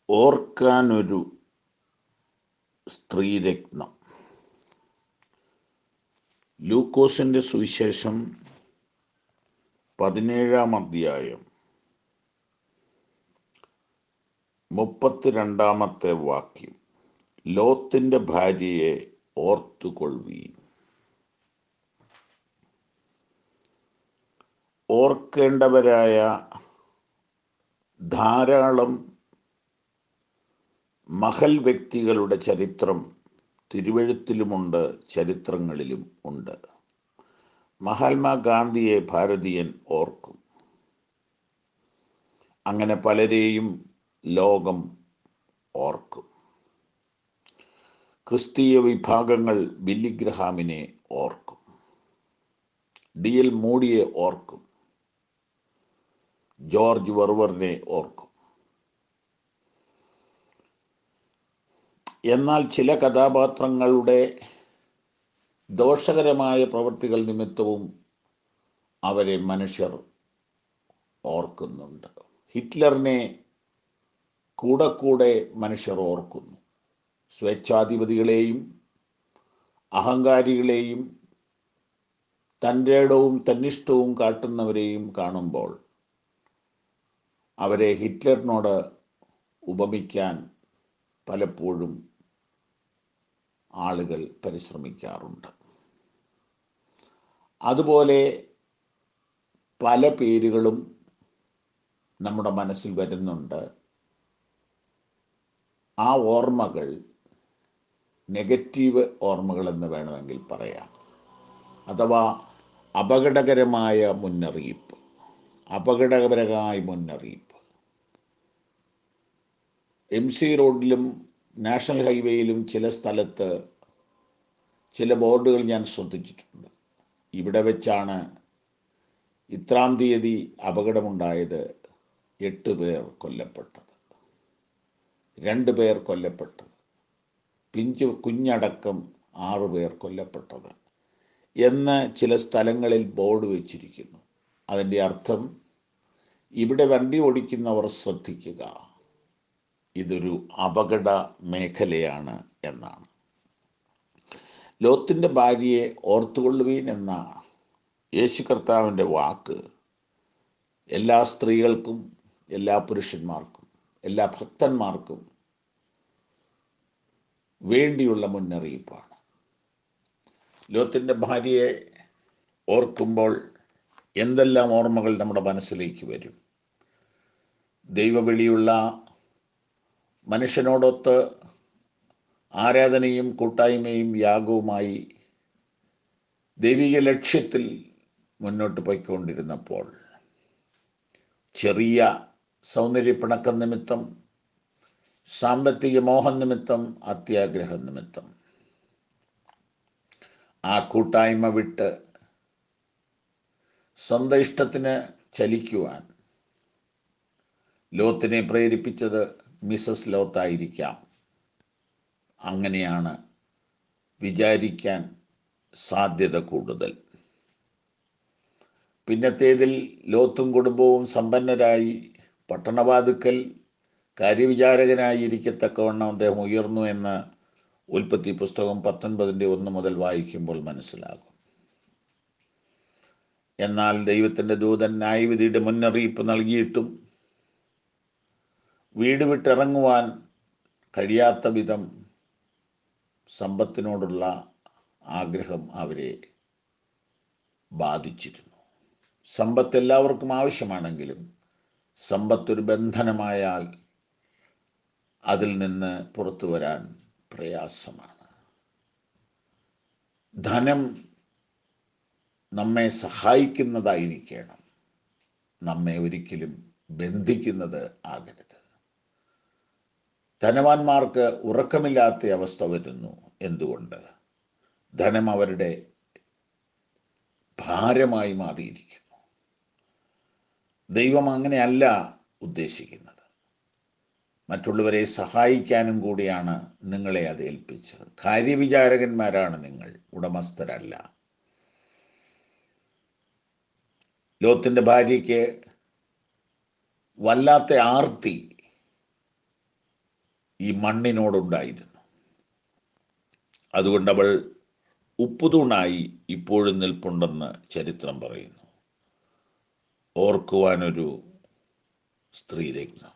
ഓർക്കാനൊരു സ്ത്രീരത്നം ലൂക്കോസിന്റെ സുവിശേഷം പതിനേഴാം അധ്യായം മുപ്പത്തിരണ്ടാമത്തെ വാക്യം ലോത്തിന്റെ ഭാര്യയെ ഓർത്തുകൊള്ളുവീൻ ഓർക്കേണ്ടവരായ ധാരാളം മഹൽ വ്യക്തികളുടെ ചരിത്രം തിരുവഴുത്തിലുമുണ്ട് ചരിത്രങ്ങളിലും ഉണ്ട് മഹാത്മാഗാന്ധിയെ ഭാരതീയൻ ഓർക്കും അങ്ങനെ പലരെയും ലോകം ഓർക്കും ക്രിസ്തീയ വിഭാഗങ്ങൾ ബില്ലിഗ്രഹാമിനെ ഓർക്കും ഡി എൽ മോഡിയെ ഓർക്കും ജോർജ് വെർവറിനെ ഓർക്കും എന്നാൽ ചില കഥാപാത്രങ്ങളുടെ ദോഷകരമായ പ്രവൃത്തികൾ നിമിത്തവും അവരെ മനുഷ്യർ ഓർക്കുന്നുണ്ട് ഹിറ്റ്ലറിനെ കൂടെ കൂടെ മനുഷ്യർ ഓർക്കുന്നു സ്വേച്ഛാധിപതികളെയും അഹങ്കാരികളെയും തൻ്റെ ഇടവും തന്നിഷ്ടവും കാട്ടുന്നവരെയും കാണുമ്പോൾ അവരെ ഹിറ്റ്ലറിനോട് ഉപമിക്കാൻ പലപ്പോഴും ആളുകൾ പരിശ്രമിക്കാറുണ്ട് അതുപോലെ പല പേരുകളും നമ്മുടെ മനസ്സിൽ വരുന്നുണ്ട് ആ ഓർമ്മകൾ നെഗറ്റീവ് ഓർമ്മകൾ എന്ന് വേണമെങ്കിൽ പറയാം അഥവാ അപകടകരമായ മുന്നറിയിപ്പ് അപകടകരമായ മുന്നറിയിപ്പ് എം സി റോഡിലും നാഷണൽ ഹൈവേയിലും ചില സ്ഥലത്ത് ചില ബോർഡുകൾ ഞാൻ ശ്രദ്ധിച്ചിട്ടുണ്ട് ഇവിടെ വെച്ചാണ് ഇത്രാം തീയതി അപകടമുണ്ടായത് എട്ട് പേർ കൊല്ലപ്പെട്ടത് രണ്ട് പേർ കൊല്ലപ്പെട്ടത് പിഞ്ചു കുഞ്ഞടക്കം ആറു പേർ കൊല്ലപ്പെട്ടത് എന്ന് ചില സ്ഥലങ്ങളിൽ ബോർഡ് വെച്ചിരിക്കുന്നു അതിൻ്റെ അർത്ഥം ഇവിടെ വണ്ടി ഓടിക്കുന്നവർ ശ്രദ്ധിക്കുക ഇതൊരു അപകട മേഖലയാണ് എന്നാണ് ലോത്തിൻ്റെ ഭാര്യയെ ഓർത്തുകൊള്ളുവീൻ എന്ന യേശു കർത്താവിൻ്റെ വാക്ക് എല്ലാ സ്ത്രീകൾക്കും എല്ലാ പുരുഷന്മാർക്കും എല്ലാ ഭക്തന്മാർക്കും വേണ്ടിയുള്ള മുന്നറിയിപ്പാണ് ലോത്തിൻ്റെ ഭാര്യയെ ഓർക്കുമ്പോൾ എന്തെല്ലാം ഓർമ്മകൾ നമ്മുടെ മനസ്സിലേക്ക് വരും ദൈവവിളിയുള്ള മനുഷ്യനോടൊത്ത് ആരാധനയും കൂട്ടായ്മയും യാഗവുമായി ദൈവിക ലക്ഷ്യത്തിൽ മുന്നോട്ട് പോയിക്കൊണ്ടിരുന്നപ്പോൾ ചെറിയ സൗന്ദര്യപ്പിണക്കം നിമിത്തം സാമ്പത്തിക മോഹം നിമിത്തം അത്യാഗ്രഹം നിമിത്തം ആ കൂട്ടായ്മ വിട്ട് സ്വന്തം ഇഷ്ടത്തിന് ചലിക്കുവാൻ ലോത്തിനെ പ്രേരിപ്പിച്ചത് മിസസ് ലോത്തായിരിക്കാം അങ്ങനെയാണ് വിചാരിക്കാൻ സാധ്യത കൂടുതൽ പിന്നത്തേതിൽ ലോത്തും കുടുംബവും സമ്പന്നരായി പട്ടണവാതുക്കൽ കാര്യവിചാരകനായി ഇരിക്കത്തക്കവണ്ണം അദ്ദേഹം ഉയർന്നു എന്ന് ഉൽപ്പത്തി പുസ്തകം പത്തൊൻപതിൻ്റെ ഒന്ന് മുതൽ വായിക്കുമ്പോൾ മനസ്സിലാകും എന്നാൽ ദൈവത്തിൻ്റെ ദൂതൻ ന്യായവിധിയുടെ മുന്നറിയിപ്പ് നൽകിയിട്ടും വീട് വിട്ടിറങ്ങുവാൻ കഴിയാത്ത വിധം സമ്പത്തിനോടുള്ള ആഗ്രഹം അവരെ ബാധിച്ചിരുന്നു സമ്പത്ത് എല്ലാവർക്കും ആവശ്യമാണെങ്കിലും സമ്പത്തൊരു ബന്ധനമായാൽ അതിൽ നിന്ന് പുറത്തു വരാൻ പ്രയാസമാണ് ധനം നമ്മെ സഹായിക്കുന്നതായിരിക്കണം നമ്മെ ഒരിക്കലും ബന്ധിക്കുന്നത് ആകരുത് ധനവാന്മാർക്ക് ഉറക്കമില്ലാത്ത അവസ്ഥ വരുന്നു എന്തുകൊണ്ട് ധനം അവരുടെ ഭാരമായി മാറിയിരിക്കുന്നു ദൈവം അങ്ങനെയല്ല ഉദ്ദേശിക്കുന്നത് മറ്റുള്ളവരെ സഹായിക്കാനും കൂടിയാണ് നിങ്ങളെ അത് ഏൽപ്പിച്ചത് കാര്യവിചാരകന്മാരാണ് നിങ്ങൾ ഉടമസ്ഥരല്ല ലോത്തിൻ്റെ ഭാര്യയ്ക്ക് വല്ലാത്ത ആർത്തി ഈ മണ്ണിനോടുണ്ടായിരുന്നു അതുകൊണ്ട് അവൾ ഉപ്പുതൂണായി ഇപ്പോഴും നിൽപ്പുണ്ടെന്ന് ചരിത്രം പറയുന്നു ഓർക്കുവാനൊരു സ്ത്രീരത്നം